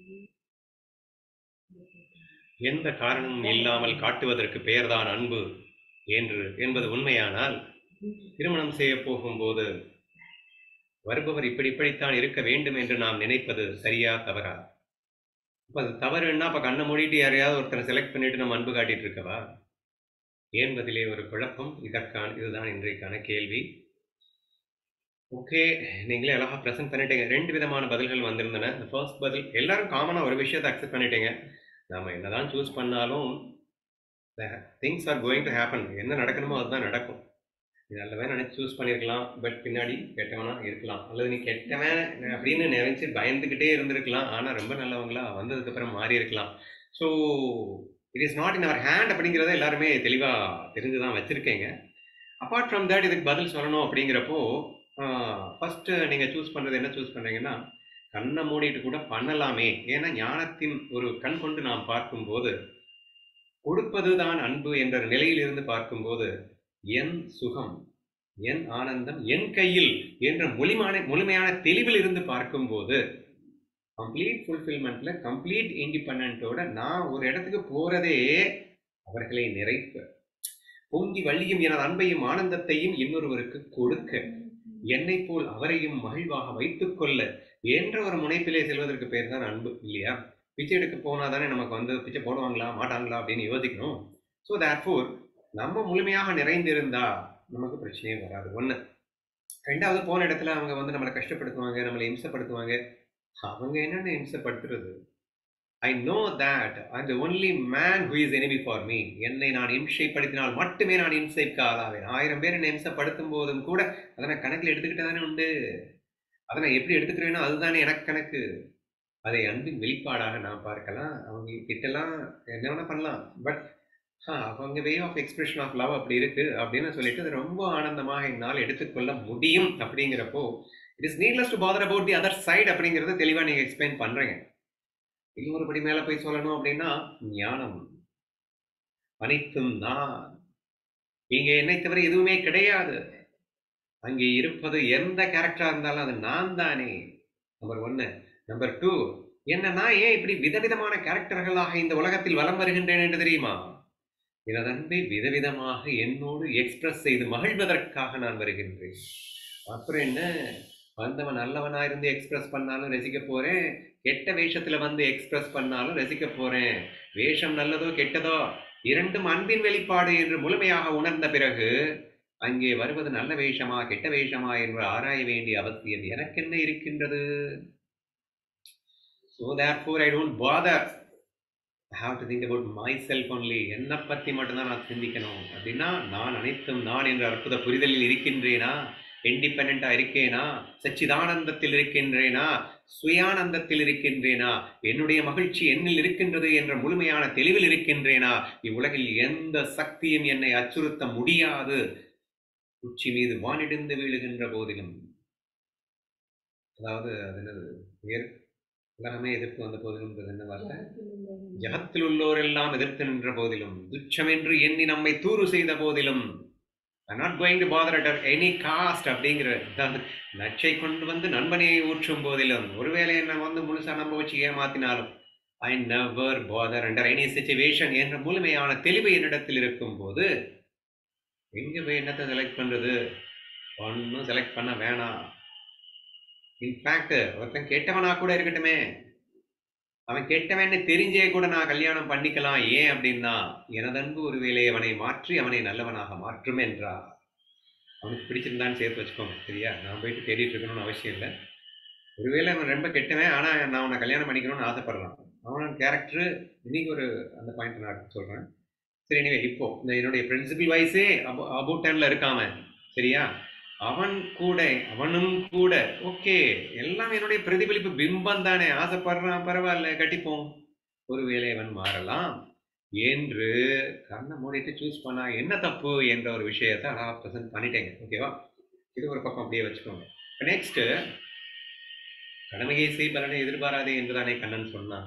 எந்த காரணமும் இல்லாமல் காட்டுவதற்கு பெயர்தான் அன்பு என்று என்பது உண்மையானால் திருமணம் செய்ய போகும்போது வருபவர் இப்படி இப்படித்தான் இருக்க வேண்டும் என்று நாம் நினைப்பது சரியா தவறா அப்ப அது தவறுன்னா அப்ப கண்ணை மூடிட்டு யாரையாவது ஒருத்தரை செலக்ட் பண்ணிட்டு நம்ம அன்பு காட்டிட்டு இருக்கவா என்பதிலே ஒரு குழப்பம் இதற்கான இதுதான் இன்றைக்கான கேள்வி ஓகே நீங்களே அழகா ப்ரெசென்ட் பண்ணிட்டீங்க ரெண்டு விதமான பதில்கள் வந்திருந்தன ஃபர்ஸ்ட் பதில் எல்லாரும் காமனாக ஒரு விஷயத்தை அக்செப்ட் பண்ணிட்டீங்க நாம என்னதான் சூஸ் பண்ணாலும் things are going to happen என்ன நடக்கணுமோ அதுதான் நடக்கும் நீ நல்லவன் நினைச்சு சூஸ் பண்ணியிருக்கலாம் பட் பின்னாடி கெட்டவனா இருக்கலாம் அல்லது நீ கெட்டவன் அப்படின்னு நினைச்சு பயந்துக்கிட்டே இருந்திருக்கலாம் ஆனால் ரொம்ப நல்லவங்களா வந்ததுக்கு அப்புறம் மாறி இருக்கலாம் so it is not in our hand அப்படிங்கிறத எல்லாருமே தெளிவாக தெரிஞ்சு தான் வச்சுருக்கீங்க அப்பார்ட் ஃப்ரம் தட் இதுக்கு பதில் சொல்லணும் அப்படிங்கிறப்போ ஃபஸ்ட்டு நீங்கள் சூஸ் பண்ணுறது என்ன சூஸ் பண்ணுறீங்கன்னா கண்ணை மூடிட்டு கூட பண்ணலாமே ஏன்னா ஞானத்தின் ஒரு கண் கொண்டு நாம் பார்க்கும்போது கொடுப்பது தான் அன்பு என்ற நிலையிலிருந்து பார்க்கும்போது என் சுகம் என் ஆனந்தம் என் கையில் என்ற முழுமையான முழுமையான தெளிவில் இருந்து பார்க்கும்போது கம்ப்ளீட் ஃபுல்ஃபில்மெண்ட்ல கம்ப்ளீட் இண்டிபெண்டோட நான் ஒரு இடத்துக்கு போறதே அவர்களை நிறைக்க பொங்கி வள்ளியும் எனது அன்பையும் ஆனந்தத்தையும் இன்னொருவருக்கு கொடுக்க என்னை போல் அவரையும் மகிழ்வாக வைத்துக் கொள்ள என்ற ஒரு முனைப்பிலே செல்வதற்கு பேர் தான் அன்பு இல்லையா பிச்சை எடுக்க போனா தானே நமக்கு வந்து பிச்சை போடுவாங்களா மாட்டாங்களா அப்படின்னு யோசிக்கணும் ஸோ தேர்ஃபோர் நம்ம முழுமையாக நிறைந்திருந்தா நமக்கு பிரச்சனையே வராது ஒன்று ரெண்டாவது போன இடத்துல அவங்க வந்து நம்மளை கஷ்டப்படுத்துவாங்க நம்மளை இம்சப்படுத்துவாங்க அவங்க என்னென்ன இம்சப்படுத்துறது ஐ நோ தேட் அந்த only man who is enemy for me என்னை நான் இம்சைப்படுத்தினால் மட்டுமே நான் இம்சைக்கு ஆளாவேன் ஆயிரம் பேர் என்னை இம்சப்படுத்தும் போதும் கூட அதை நான் கணக்கில் எடுத்துக்கிட்டு தானே உண்டு அதை நான் எப்படி எடுத்துக்கிறேனோ அதுதானே எனக்கு கணக்கு அதை அன்பின் வெளிப்பாடாக நான் பார்க்கலாம் அவங்க கிட்டலாம் என்ன வேணா பண்ணலாம் பட் அவங்க way of expression of love அப்படி இருக்கு அப்படின்னு சொல்லிட்டு அது ரொம்ப ஆனந்தமாக என்னால் எடுத்துக்கொள்ள முடியும் அப்படிங்கிறப்போ it is needless to bother about the other side அப்படிங்கிறத தெளிவாக நீங்கள் எக்ஸ்பிளைன் பண்ணுறீங்க இன்னொரு படி மேலே போய் சொல்லணும் அப்படின்னா ஞானம் அனைத்தும் நான் இங்கே என்னை தவிர எதுவுமே கிடையாது அங்கே இருப்பது எந்த கேரக்டரா இருந்தாலும் அது நான் தானே நம்பர் ஒன்னு நம்பர் டூ என்ன நான் ஏன் இப்படி விதவிதமான கேரக்டர்களாக இந்த உலகத்தில் வலம் வருகின்றேன் என்று தெரியுமா எனது அன்பை விதவிதமாக என்னோடு எக்ஸ்பிரஸ் செய்து மகிழ்வதற்காக நான் வருகின்றேன் அப்புறம் என்ன வந்தவன் நல்லவனா இருந்து எக்ஸ்பிரஸ் பண்ணாலும் ரசிக்க போறேன் கெட்ட வேஷத்துல வந்து எக்ஸ்பிரஸ் பண்ணாலும் ரசிக்க போறேன் வேஷம் நல்லதோ கெட்டதோ இரண்டும் அன்பின் வெளிப்பாடு என்று முழுமையாக உணர்ந்த பிறகு அங்கே வருவது நல்ல வேஷமா கெட்ட வேஷமா என்று ஆராய வேண்டிய அவசியம் எனக்கு என்ன இருக்கின்றது so therefore I don't bother I have to think about myself only என்னை பற்றி மட்டும்தான் நான் சிந்திக்கணும் அப்படின்னா நான் அனைத்தும் நான் என்ற அற்புத புரிதலில் இருக்கின்றேனா இண்டிபெண்டா இருக்கேனா சச்சிதானந்தத்தில் இருக்கின்றேனா சுயானந்தத்தில் இருக்கின்றேனா என்னுடைய மகிழ்ச்சி என்னில் இருக்கின்றது என்ற முழுமையான தெளிவில் இருக்கின்றேனா இவ்வுலகில் எந்த சக்தியும் என்னை அச்சுறுத்த முடியாது உச்சி மீது வானிடிந்து வீழுகின்ற போதிலும் அதாவது அது என்னது ஏற் உலகமே எதிர்த்து வந்த போதிலும் என்ன வார்த்தை ஜகத்தில் உள்ளோரெல்லாம் எதிர்த்து நின்ற போதிலும் துச்சமென்று எண்ணி நம்மை தூறு செய்த போதிலும் I not going to bother at any cost அப்படிங்கிற அதாவது நச்சை கொண்டு வந்து நண்பனையை ஊற்றும் போதிலும் ஒருவேளை என்ன வந்து முழுசா நம்ப வச்சு ஏமாத்தினாலும் I never bother under any situation என்ற முழுமையான தெளிவு என்னிடத்தில் இருக்கும் போது எங்க போய் என்னத்தை செலக்ட் பண்றது ஒன்றும் செலக்ட் பண்ண வேணாம் இன்ஃபேக்ட் ஒருத்தன் கெட்டவனா கூட இருக்கட்டுமே அவன் கெட்டவன்னு தெரிஞ்சே கூட நான் கல்யாணம் பண்ணிக்கலாம் ஏன் அப்படின்னா எனதன்பு ஒருவேளை அவனை மாற்றி அவனை நல்லவனாக மாற்றும் என்றார் அவனுக்கு பிடிச்சிருந்தான்னு சேர்த்து வச்சுக்கோங்க சரியா நான் போயிட்டு தேடிட்டு இருக்கணும்னு அவசியம் இல்லை ஒருவேளை அவன் ரொம்ப கெட்டவன் ஆனால் நான் அவனை கல்யாணம் பண்ணிக்கணும்னு ஆசைப்படுறான் அவனோட கேரக்டர் இன்னைக்கு ஒரு அந்த பாயிண்ட் நான் சொல்கிறேன் சரி எனவே இப்போ இந்த என்னுடைய பிரின்சிபல் வைஸே அபோ அபூட்டன்ல இருக்காம சரியா அவன் கூட அவனும் கூட ஓகே எல்லாம் என்னுடைய பிரதிபலிப்பு பிம்பம் தானே ஆசைப்படுறான் பரவாயில்ல கட்டிப்போம் ஒருவேளை அவன் மாறலாம் என்று கண்ணை மூடிட்டு சூஸ் பண்ணா என்ன தப்பு என்ற ஒரு விஷயத்தை அழகா ப்ரெசென்ட் பண்ணிட்டேங்க ஓகேவா இது ஒரு பக்கம் அப்படியே வச்சுக்கோங்க நெக்ஸ்ட் கடமையை செய் பலனை எதிர்பாராதே என்றுதானே கண்ணன் சொன்னான்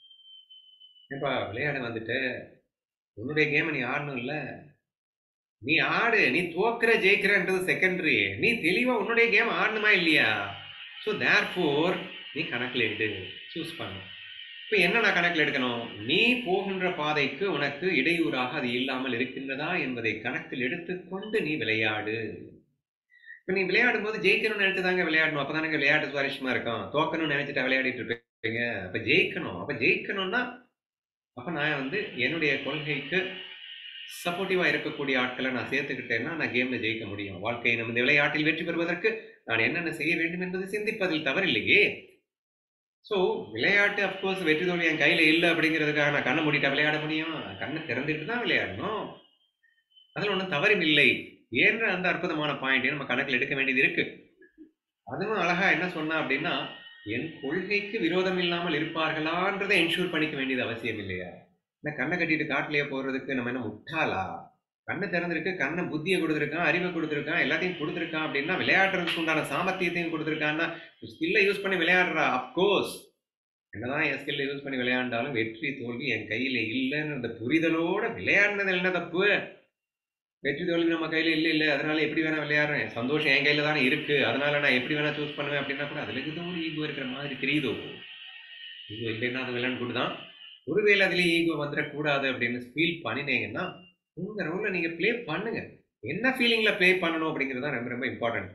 ஏப்பா விளையாட வந்துட்டு உன்னுடைய கேமை நீ ஆடணும் இல்லை நீ ஆடு நீ தோக்குற ஜெயிக்கிறன்றது செகண்டரி நீ தெளிவா உன்னுடைய கேம் ஆடணுமா இல்லையா ஸோ தேர் ஃபோர் நீ கணக்கில் எடு சூஸ் பண்ணு இப்ப என்ன நான் கணக்கில் எடுக்கணும் நீ போகின்ற பாதைக்கு உனக்கு இடையூறாக அது இல்லாமல் இருக்கின்றதா என்பதை கணக்கில் எடுத்துக்கொண்டு நீ விளையாடு இப்ப நீ விளையாடும் போது ஜெயிக்கணும்னு நினைச்சு தாங்க விளையாடணும் அப்பதானங்க விளையாட்டு சுவாரஸ்யமா இருக்கும் தோக்கணும்னு நினைச்சிட்டு விளையாடிட்டு இருப்பீங்க அப்ப ஜெயிக்கணும் அப்ப ஜெயிக்கணும்னா அப்ப நான் வந்து என்னுடைய கொள்கைக்கு சப்போர்ட்டிவா இருக்கக்கூடிய ஆட்களை நான் சேர்த்துக்கிட்டேன்னா நான் கேம்ல ஜெயிக்க முடியும் வாழ்க்கையை நம்ம இந்த விளையாட்டில் வெற்றி பெறுவதற்கு நான் என்னென்ன செய்ய வேண்டும் என்பது சிந்திப்பதில் தவறில்லையே ஸோ விளையாட்டு அப்கோர்ஸ் வெற்றி தோல்வி என் கையில இல்லை அப்படிங்கிறதுக்காக நான் கண்ணை மூடிட்டா விளையாட முடியும் கண்ணை திறந்துட்டு தான் விளையாடணும் அதில் ஒன்றும் தவறும் இல்லை ஏன்ற அந்த அற்புதமான பாயிண்டையும் நம்ம கணக்கில் எடுக்க வேண்டியது இருக்கு அதுவும் அழகா என்ன சொன்னா அப்படின்னா என் கொள்கைக்கு விரோதம் இல்லாமல் இருப்பார்களான்றதை என்ஷூர் பண்ணிக்க வேண்டியது அவசியம் இல்லையா என்ன கண்ணை கட்டிட்டு காட்டிலேயே போறதுக்கு நம்ம என்ன முட்டாளா கண்ணை திறந்திருக்கு கண்ணை புத்தியை கொடுத்துருக்கான் அறிவை கொடுத்துருக்கான் எல்லாத்தையும் கொடுத்துருக்கான் அப்படின்னா விளையாடுறதுக்கு உண்டான சாமர்த்தியத்தையும் கொடுத்துருக்கான்னா ஸ்கில்லை யூஸ் பண்ணி விளையாடுறா அப்கோர்ஸ் என்னதான் என் ஸ்கில்லை யூஸ் பண்ணி விளையாண்டாலும் வெற்றி தோல்வி என் கையில இல்லைன்னு அந்த புரிதலோட விளையாடினது என்ன தப்பு வெற்றி தோல்வி நம்ம கையில இல்லை இல்லை அதனால எப்படி வேணா விளையாடுறேன் சந்தோஷம் என் கையில தானே இருக்கு அதனால நான் எப்படி வேணா சூஸ் பண்ணுவேன் அப்படின்னா கூட அதுல ஏதோ ஒரு ஈகோ இருக்கிற மாதிரி தெரியுதோ ஈகோ இல்லைன்னா அது விளையாண்டு கூட தான் ஒருவேளை அதுலேயே ஈகோ வந்துடக்கூடாது அப்படின்னு ஃபீல் பண்ணினீங்கன்னா உங்க ரோல நீங்க ப்ளே பண்ணுங்க என்ன ஃபீலிங்ல ப்ளே பண்ணணும் அப்படிங்கிறது தான் ரொம்ப ரொம்ப இம்பார்ட்டன்ட்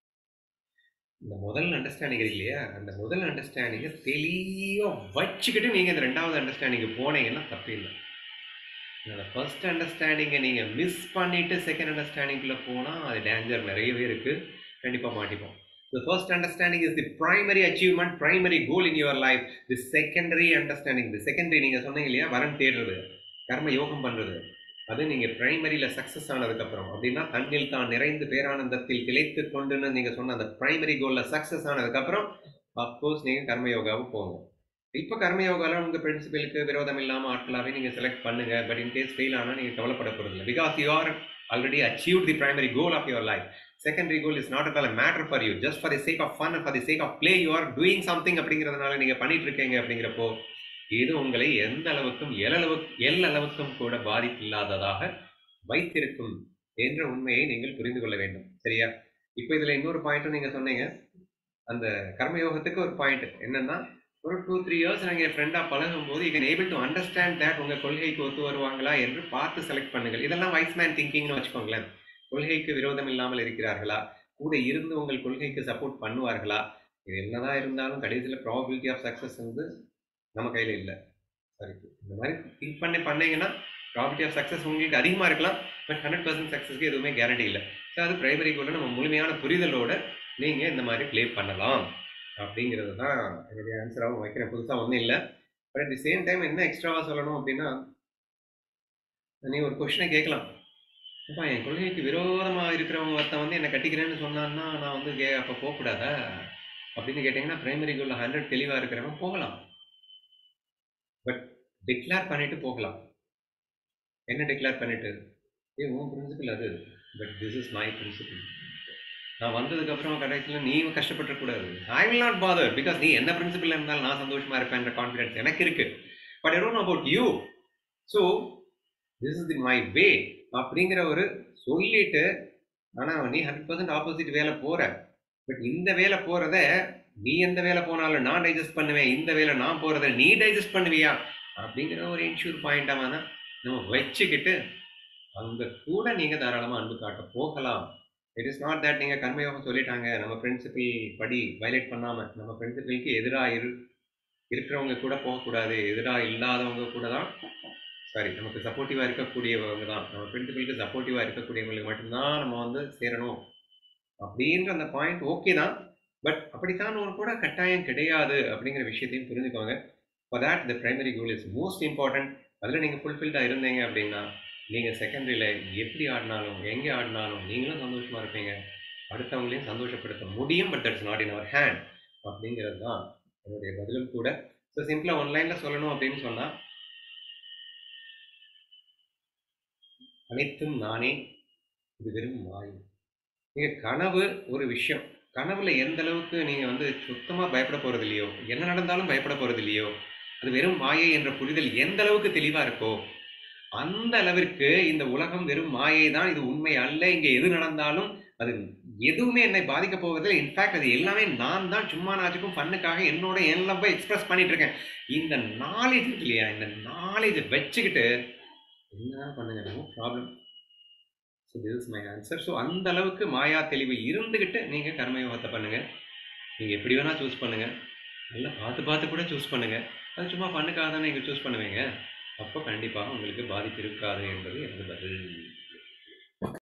இந்த முதல் அண்டர்ஸ்டாண்டிங் இருக்கு இல்லையா அந்த முதல் அண்டர்ஸ்டாண்டிங்கை தெளிவா வச்சுக்கிட்டு நீங்க இந்த ரெண்டாவது அண்டர்ஸ்டாண்டிங் போனீங்கன்னா தப்பு இல்லை அந்த ஃபர்ஸ்ட் அண்டர்ஸ்டாண்டிங்கை நீங்க மிஸ் பண்ணிட்டு செகண்ட் அண்டர்ஸ்டாண்டிங்குள்ள போனா அது டேஞ்சர் நிறையவே இருக்கு கண்டிப்பா மாட்டிப்போம் The first understanding is the primary achievement, primary goal in your life. The secondary understanding, the secondary நீங்க சொன்னீங்க இல்லையா வரன் தேடுறது கர்ம யோகம் பண்றது அது நீங்க பிரைமரியில சக்சஸ் ஆனதுக்கு அப்புறம் அப்படின்னா தன்னில் தான் நிறைந்து பேரானந்தத்தில் திளைத்து கொண்டுன்னு நீங்க சொன்ன அந்த பிரைமரி கோல்ல சக்சஸ் ஆனதுக்கு அப்புறம் அப்கோர்ஸ் நீங்க கர்ம யோகாவுக்கு போங்க இப்ப கர்ம யோகால உங்க பிரின்சிபலுக்கு விரோதம் இல்லாம ஆட்களாவே நீங்க செலக்ட் பண்ணுங்க பட் இன் கேஸ் ஃபெயில் ஆனா நீங்க கவலைப்பட போறது இல்லை because you are already achieve the primary goal of your life secondary goal is not at all matter for you just for the sake of fun for the sake of play you are doing something அப்படிங்கிறதுனால நீங்க பண்ணிட்டு இருக்கீங்க அப்படிங்கிறப்போ இது உங்களை எந்த அளவுக்கும் எல்லளவு எல்லளவுக்கும் கூட பாதிப்பில்லாததாக வைத்திருக்கும் என்ற உண்மையை நீங்கள் புரிந்து கொள்ள வேண்டும் சரியா இப்போ இதுல இன்னொரு பாயிண்ட்டும் நீங்க சொன்னீங்க அந்த கர்மயோகத்துக்கு ஒரு பாயிண்ட் என்னன்னா ஒரு டூ த்ரீ இயர்ஸ் நீங்கள் ஃப்ரெண்டாக பழகும் போது you can able to understand that உங்கள் கொள்கைக்கு ஒத்து வருவாங்களா என்று பார்த்து செலக்ட் பண்ணுங்கள் இதெல்லாம் வைஸ்மேன் திங்கிங்னு வச்சுக்கோங்களேன் கொள்கைக்கு விரோதம் இல்லாமல் இருக்கிறார்களா கூட இருந்து உங்கள் கொள்கைக்கு சப்போர்ட் பண்ணுவார்களா இது என்னதான் இருந்தாலும் கடைசியில் ப்ராபபிலிட்டி ஆஃப் சக்ஸஸ் வந்து நம்ம கையில் இல்லை சரி இந்த மாதிரி திங்க் பண்ணி பண்ணீங்கன்னா ப்ராபபிலிட்டி ஆஃப் சக்ஸஸ் உங்களுக்கு அதிகமாக இருக்கலாம் பட் ஹண்ட்ரட் பர்சன்ட் சக்ஸஸ்க்கு எதுவுமே கேரண்டி இல்லை ஸோ அது பிரைமரி கோலில் நம்ம முழுமையான புரிதலோட நீங்கள் இந்த மாதிரி ப்ளே பண்ணலாம் அப்படிங்கிறது தான் என்னுடைய ஆன்சராகவும் வைக்கிறேன் புதுசாக ஒன்றும் இல்லை but at the same time என்ன எக்ஸ்ட்ராவாக சொல்லணும் அப்படின்னா நீ ஒரு கொஷினை கேட்கலாம் அப்பா என் கொள்கைக்கு விரோதமாக இருக்கிறவங்க ஒருத்தன் வந்து என்னை கட்டிக்கிறேன்னு சொன்னான்னா நான் வந்து கே அப்போ போகக்கூடாதா அப்படின்னு கேட்டிங்கன்னா பிரைமரி கோலில் ஹண்ட்ரட் தெளிவாக இருக்கிறவங்க போகலாம் பட் டிக்ளேர் பண்ணிட்டு போகலாம் என்ன டிக்ளேர் பண்ணிட்டு ஏ உன் பிரின்சிபல் அது but this is my principle நான் வந்ததுக்கு அப்புறம் கடைசியில் நீ கஷ்டப்பட்டுறக்கூடாது I will not bother because நீ என்ன பிரின்சிபல் இருந்தாலும் நான் சந்தோஷமா இருப்பேன்ற கான்ஃபிடன்ஸ் எனக்கு இருக்கு but I don't about you so this is the my way அப்படிங்கிற ஒரு சொல்லிட்டு ஆனால் நீ ஹண்ட்ரட் பர்சன்ட் ஆப்போசிட் வேலை போற பட் இந்த வேலை போறத நீ எந்த வேலை போனாலும் நான் டைஜஸ்ட் பண்ணுவேன் இந்த வேலை நான் போறத நீ டைஜஸ்ட் பண்ணுவியா அப்படிங்கிற ஒரு இன்ஷூர் பாயிண்டாக தான் நம்ம வச்சுக்கிட்டு அங்க கூட நீங்க தாராளமா அன்பு காட்ட போகலாம் இட் இஸ் நாட் தட் நீங்க கர்மயோகம் சொல்லிட்டாங்க நம்ம பிரின்சிபல் படி வயலேட் பண்ணாம நம்ம பிரின்சிபலுக்கு எதிராக இரு இருக்கிறவங்க கூட போகக்கூடாது எதிராக இல்லாதவங்க கூட தான் சாரி நமக்கு சப்போர்ட்டிவா இருக்கக்கூடியவங்க தான் நம்ம பிரின்சிபலுக்கு சப்போர்ட்டிவா இருக்கக்கூடியவங்களுக்கு மட்டும்தான் நம்ம வந்து சேரணும் அப்படின்ற அந்த பாயிண்ட் ஓகே தான் பட் அப்படித்தான் ஒரு கூட கட்டாயம் கிடையாது அப்படிங்கிற விஷயத்தையும் புரிஞ்சுக்கோங்க for that the primary goal is most important அதில் நீங்கள் ஃபுல்ஃபில்டாக இருந்தீங்க அப்படின்னா நீங்கள் செகண்டரியில் எப்படி ஆடினாலும் எங்கே ஆடினாலும் நீங்களும் சந்தோஷமாக இருப்பீங்க அடுத்தவங்களையும் சந்தோஷப்படுத்த முடியும் but that's not in our hand அப்படிங்கிறது தான் என்னுடைய பதிலும் கூட ஸோ சிம்பிளாக ஒன்லைனில் சொல்லணும் அப்படின்னு சொன்னால் அனைத்தும் நானே இது வெறும் மாயை நீங்கள் கனவு ஒரு விஷயம் கனவுல எந்த அளவுக்கு நீங்கள் வந்து சுத்தமாக பயப்பட போகிறது இல்லையோ என்ன நடந்தாலும் பயப்பட போகிறது இல்லையோ அது வெறும் மாயை என்ற புரிதல் எந்த அளவுக்கு தெளிவாக இருக்கோ அந்த அளவிற்கு இந்த உலகம் வெறும் மாயை தான் இது உண்மை அல்ல இங்க எது நடந்தாலும் அது எதுவுமே என்னை பாதிக்க போவதில்லை இன்ஃபேக்ட் அது எல்லாமே நான் தான் சும்மா நாச்சுக்கும் ஃபன்னுக்காக என்னோட எல்லாம் போய் எக்ஸ்பிரஸ் பண்ணிட்டு இருக்கேன் இந்த நாலேஜ் இருக்கு இல்லையா இந்த நாலேஜை வச்சுக்கிட்டு என்ன பண்ணுங்க no problem so this is my answer so அந்த அளவுக்கு மாயா தெளிவு இருந்துக்கிட்டு நீங்கள் கர்மயோகத்தை பண்ணுங்கள் நீங்கள் எப்படி வேணால் சூஸ் பண்ணுங்கள் நல்லா பார்த்து பார்த்து கூட சூஸ் பண்ணுங்கள் அது சும்மா பண்ணுக்காக தானே நீங்கள் சூஸ் பண்ணுவீங்க அப்போ கண்டிப்பாக உங்களுக்கு பாதிப்பு இருக்காது என்பது எனது பதில்